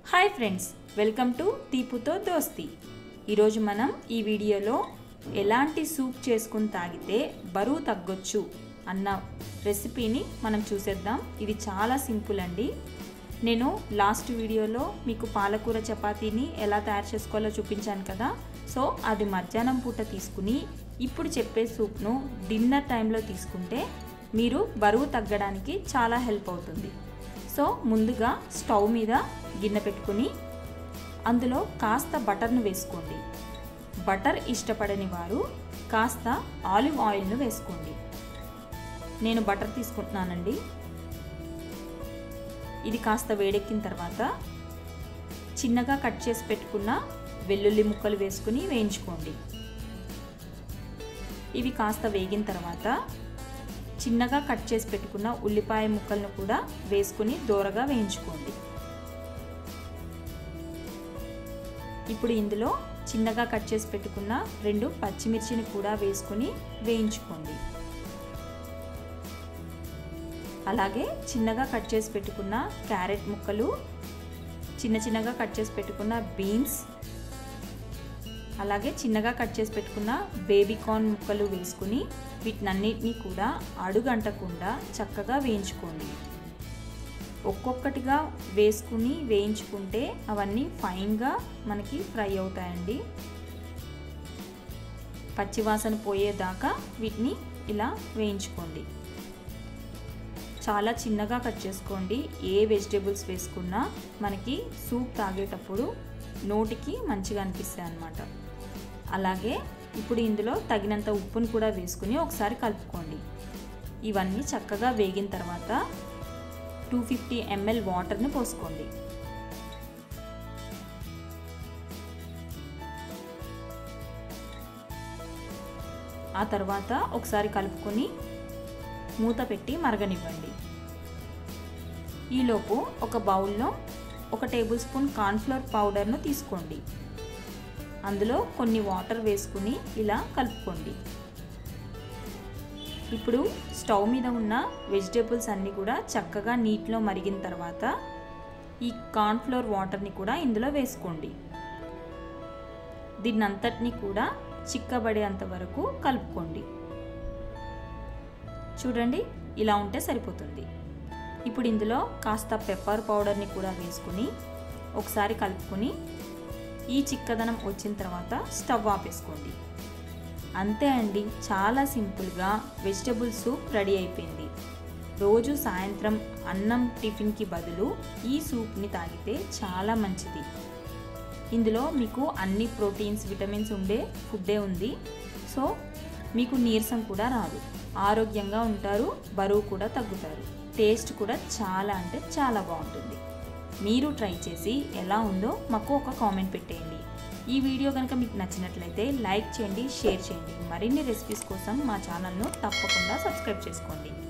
hi friends welcome to తీపుతో దోస్తి ఈరోజు మనం ఈ వీడియోలో ఎలాంటి సూప్ చేసుకుని తాగితే బరువు తగ్గొచ్చు అన్న రెసిపీని మనం చూసేద్దాం ఇది చాలా సింపుల్ అండి నేను లాస్ట్ వీడియోలో మీకు పాలకూర చపాతీని ఎలా తయారు చేసుకోవాలో చూపించాను కదా సో అది మధ్యాహ్నం పూట తీసుకుని ఇప్పుడు చెప్పే సూప్ను డిన్నర్ టైంలో తీసుకుంటే మీరు బరువు తగ్గడానికి చాలా హెల్ప్ అవుతుంది సో ముందుగా స్టవ్ మీద గిన్నె పెట్టుకుని అందులో కాస్త బటర్ను వేసుకోండి బటర్ ఇష్టపడని వారు కాస్త ఆలివ్ ఆయిల్ను వేసుకోండి నేను బటర్ తీసుకుంటున్నానండి ఇది కాస్త వేడెక్కిన తర్వాత చిన్నగా కట్ చేసి పెట్టుకున్న వెల్లుల్లి ముక్కలు వేసుకుని వేయించుకోండి ఇవి కాస్త వేగిన తర్వాత చిన్నగా కట్ చేసి పెట్టుకున్న ఉల్లిపాయ ముక్కలను కూడా వేసుకుని దూరగా వేయించుకోండి ఇప్పుడు ఇందులో చిన్నగా కట్ చేసి పెట్టుకున్న రెండు పచ్చిమిర్చిని కూడా వేసుకుని వేయించుకోండి అలాగే చిన్నగా కట్ చేసి పెట్టుకున్న క్యారెట్ ముక్కలు చిన్న చిన్నగా కట్ చేసి పెట్టుకున్న బీన్స్ అలాగే చిన్నగా కట్ చేసి పెట్టుకున్న బేబీ కార్న్ ముక్కలు వేసుకుని వీటినన్నిటినీ కూడా అడుగంటకుండా చక్కగా వేయించుకోండి ఒక్కొక్కటిగా వేసుకుని వేయించుకుంటే అవన్నీ ఫైన్గా మనకి ఫ్రై అవుతాయండి పచ్చివాసన పోయేదాకా వీటిని ఇలా వేయించుకోండి చాలా చిన్నగా కట్ చేసుకోండి ఏ వెజిటేబుల్స్ వేసుకున్నా మనకి సూప్ తాగేటప్పుడు నోటికి మంచిగా అనిపిస్తాయి అన్నమాట అలాగే ఇప్పుడు ఇందులో తగినంత ఉప్పును కూడా వేసుకుని ఒకసారి కలుపుకోండి ఇవన్నీ చక్కగా వేగిన తర్వాత టూ ఫిఫ్టీ ఎంఎల్ వాటర్ని పోసుకోండి ఆ తర్వాత ఒకసారి కలుపుకొని మూత పెట్టి మరగనివ్వండి ఈలోపు ఒక బౌల్లో ఒక టేబుల్ స్పూన్ కార్న్ఫ్లవర్ పౌడర్ను తీసుకోండి అందులో కొన్ని వాటర్ వేసుకుని ఇలా కలుపుకోండి ఇప్పుడు స్టవ్ మీద ఉన్న వెజిటేబుల్స్ అన్నీ కూడా చక్కగా నీటిలో మరిగిన తర్వాత ఈ కార్న్ఫ్లవర్ వాటర్ని కూడా ఇందులో వేసుకోండి దీన్నంతటిని కూడా చిక్కబడేంత వరకు కలుపుకోండి చూడండి ఇలా ఉంటే సరిపోతుంది ఇప్పుడు ఇందులో కాస్త పెప్పర్ పౌడర్ని కూడా వేసుకుని ఒకసారి కలుపుకొని ఈ చిక్కదనం వచ్చిన తర్వాత స్టవ్ ఆపేసుకోండి అంతే అండి చాలా సింపుల్గా వెజిటబుల్ సూప్ రెడీ అయిపోయింది రోజు సాయంత్రం అన్నం టిఫిన్కి బదులు ఈ సూప్ని తాగితే చాలా మంచిది ఇందులో మీకు అన్ని ప్రోటీన్స్ విటమిన్స్ ఉండే ఫుడ్డే ఉంది సో మీకు నీరసం కూడా రాదు ఆరోగ్యంగా ఉంటారు బరువు కూడా తగ్గుతారు టేస్ట్ కూడా చాలా అంటే చాలా బాగుంటుంది మీరు ట్రై చేసి ఎలా ఉందో మాకు ఒక కామెంట్ పెట్టేయండి ఈ వీడియో కనుక మీకు నచ్చినట్లయితే లైక్ చేయండి షేర్ చేయండి మరిన్ని రెసిపీస్ కోసం మా ఛానల్ను తప్పకుండా సబ్స్క్రైబ్ చేసుకోండి